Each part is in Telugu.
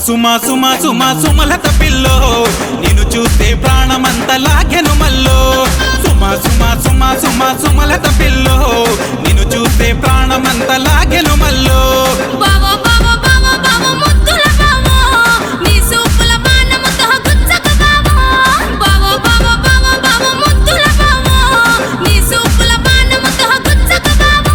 సుమా సుమా సుమా సుమలత పిల్లో నిన్ను చూస్తే ప్రాణమంత లాగెను మల్లో సుమా సుమా సుమా సుమా సుమలత పిల్లో నిన్ను చూస్తే ప్రాణమంత లాగెను మల్లో బావో బావో బావో బావో ముద్దుల బావో నీ సూపుల బాణముతో గుచ్చక బావో బావో బావో బావో బావో ముద్దుల బావో నీ సూపుల బాణముతో గుచ్చక బావో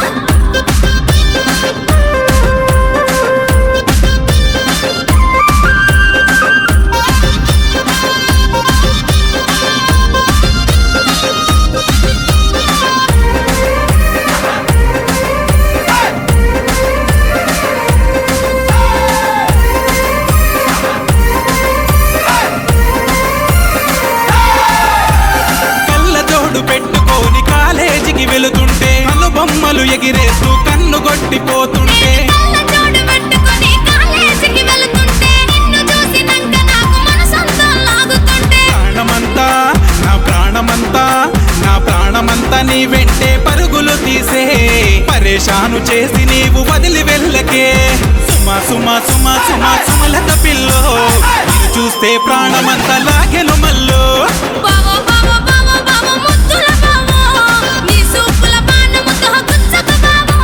కళ్ళ జోడు పెట్టుకొని కాలేజీకి వెళుతుంటే బొమ్మలు ఎగిరేస్తూ కన్ను కొట్టిపోతుంటే కళ్ళ జోడు పెట్టుకొని కాలేజీకి వెళుతుంటే నిన్ను చూసినంక నాకు మనసంతా లాగుతుంటే ప్రాణమంతా నా ప్రాణమంతా నా ప్రాణమంతా నీ వెంటే పరుగులు తీసే పరేషాను చేసి నీవు వదిలి వెళ్ళకే సుమా సుమా సుమా సుమా సుమలత పిల్లో నిన్ను చూస్తే ప్రాణమంతా లాగెను మల్లో బావో బావో బావో బావో ముద్దుల బావో నీ సూపుల బాణముతో గుచ్చక బావో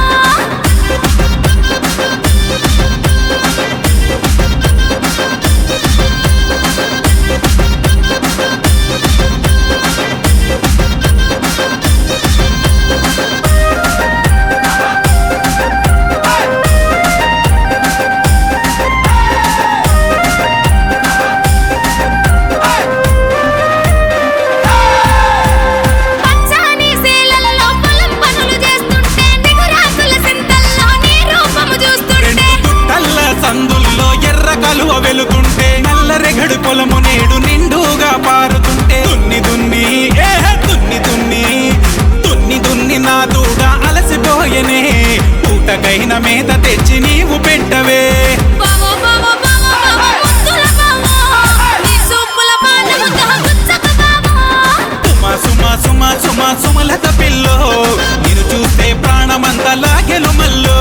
పచ్చని సేలల్లో పొలం పనులు చేస్తుంటే నిగురాకుల సింతల్లో నీ రూపము చూస్తుంటే రెండు గుట్టల్ల సందుల్లో ఎర్ర కలువ వెలుగుంటే నల్ల రెగడు పొలము నేడు నిండుగా పారుతుంటే దున్ని దున్ని ఏ దున్ని దున్ని దున్ని దున్ని నా దూడ అలసిపోయనే పూటకైన మీద తెచ్చి నీవు పెట్టవే బావో బావో బావో బావో ముద్దుల బావో నీ సూపుల బాణముతో గుచ్చక బావో సుమా సుమా సుమా సుమా సుమలత పిల్లో నేను చూస్తే ప్రాణమంతా లాగెను మల్లో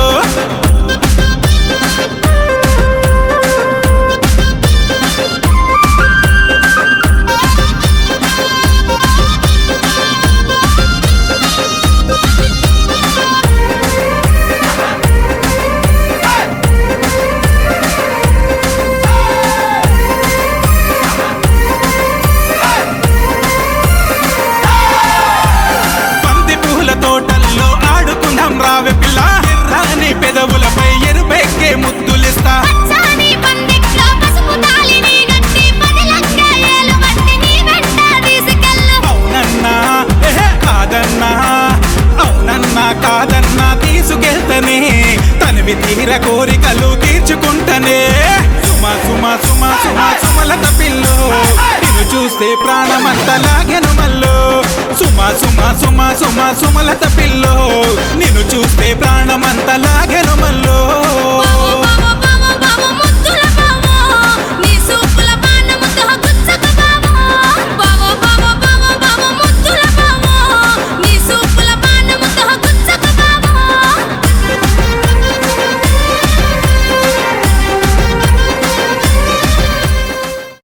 బంతి పూల తోటల్లో ఆడుకుందాం రావే పిల్ల ఎర్రాని పెదవులపై ఎరుపెక్కే ముద్దులిస్తా పచ్చని పందిట్లో పసుపు తాళిని గట్టి పదిలంగా ఏలు పట్టి నీ వెంట తీసుకెళ్ళు అవునన్నా ఎహె, కాదన్నా అవునన్నా కాదన్నా తీసుకెళ్తనే తనివి తీర కోరికలు తీర్చుకుంటనే సుమా సుమా సుమా సుమా సుమలత పిల్లో నిన్ను చూస్తే ప్రాణమంతా లాగెను మల్లో సుమా సుమా సుమా సుమా సుమలత పిల్లో నిన్ను చూస్తే ప్రాణమంతా లాగెను మల్లో బావో